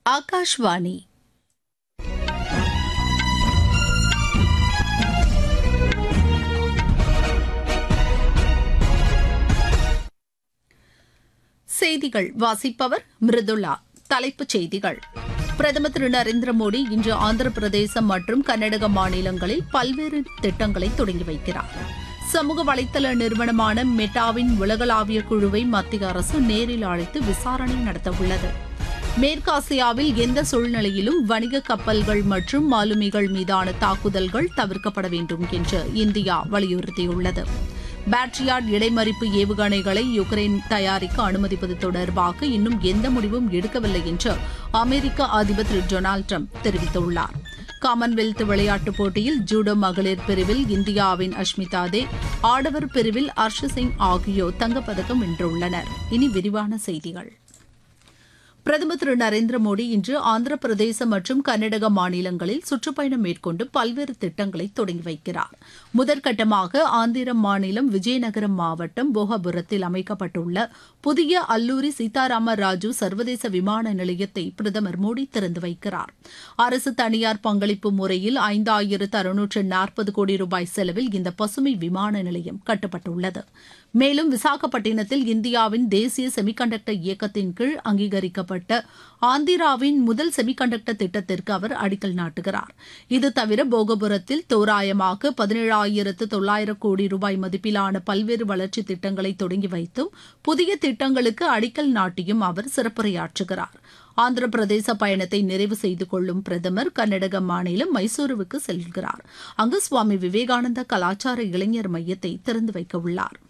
ஆகாஷ்வாணி செய்திகள் வாசிப்பவர் மிருதுளா தலைப்புச் செய்திகள் பிரதமர் திரு நரேந்திர மோடி இன்று ஆந்திர பிரதேசம் மற்றும் கர்நாடக மாநிலங்களில் பல்வேறு திட்டங்களை தொடங்கி வைக்கிறார் சமூக வலைதள நிறுவனமான மெட்டாவின் உலகளாவிய குழுவை மத்திய அரசு நேரில் அழைத்து விசாரணை நடத்தவுள்ளது மேற்காசியாவில் எந்த சூழ்நிலையிலும் வணிக கப்பல்கள் மற்றும் மாலுமிகள் மீதான தாக்குதல்கள் தவிர்க்கப்பட வேண்டும் என்று இந்தியா வலியுறுத்தியுள்ளது பேட்ரியாட் இடைமறிப்பு ஏவுகணைகளை யுக்ரைன் தயாரிக்க அனுமதிப்பது தொடர்பாக இன்னும் எந்த முடிவும் எடுக்கவில்லை என்று அமெரிக்க அதிபர் திரு டொனால்டு ட்ரம்ப் தெரிவித்துள்ளார் காமன்வெல்த் விளையாட்டுப் போட்டியில் ஜூடோ மகளிர் பிரிவில் இந்தியாவின் அஷ்மிதா தே ஆடவர் பிரிவில் ஹர்ஷ் சிங் ஆகியோர் தங்கப்பதக்கம் வென்றுள்ளனர் இனி விரிவான செய்திகள் பிரதமர் திரு நரேந்திர மோடி இன்று ஆந்திர பிரதேசம் மற்றும் கர்நாடக மாநிலங்களில் சுற்றுப்பயணம் மேற்கொண்டு பல்வேறு திட்டங்களை தொடங்கி வைக்கிறார் முதற்கட்டமாக ஆந்திர மாநிலம் விஜயநகரம் மாவட்டம் போகபுரத்தில் அமைக்கப்பட்டுள்ள புதிய அல்லூரி சீதாராம ராஜு சர்வதேச விமான நிலையத்தை பிரதமர் மோடி திறந்து வைக்கிறார் அரசு தனியார் பங்களிப்பு முறையில் ஐந்தாயிரத்து அறுநூற்று நாற்பது கோடி ரூபாய் செலவில் இந்த பசுமை விமான நிலையம் கட்டப்பட்டுள்ளது மேலும் விசாகப்பட்டினத்தில் இந்தியாவின் தேசிய செமிகண்டக்டர் இயக்கத்தின் கீழ் அங்கீகரிக்கப்பட்ட ஆந்திராவின் முதல் செமிகண்டக்டர் திட்டத்திற்கு அவர் அடிக்கல் நாட்டுகிறார் இது தவிர போகபுரத்தில் தோராயமாக பதினேழாயிரத்து தொள்ளாயிரம் கோடி ரூபாய் மதிப்பிலான பல்வேறு வளர்ச்சி திட்டங்களை தொடங்கி வைத்தும் புதிய திட்டங்களுக்கு அடிக்கல் நாட்டியும் அவர் சிறப்புரையாற்றுகிறார் ஆந்திர பிரதேச பயணத்தை நிறைவு செய்து கொள்ளும் பிரதமர் கர்நாடக மாநிலம் மைசூருவுக்கு செல்கிறார் அங்கு சுவாமி விவேகானந்தா கலாச்சார இளைஞர் மையத்தை திறந்து வைக்க உள்ளார்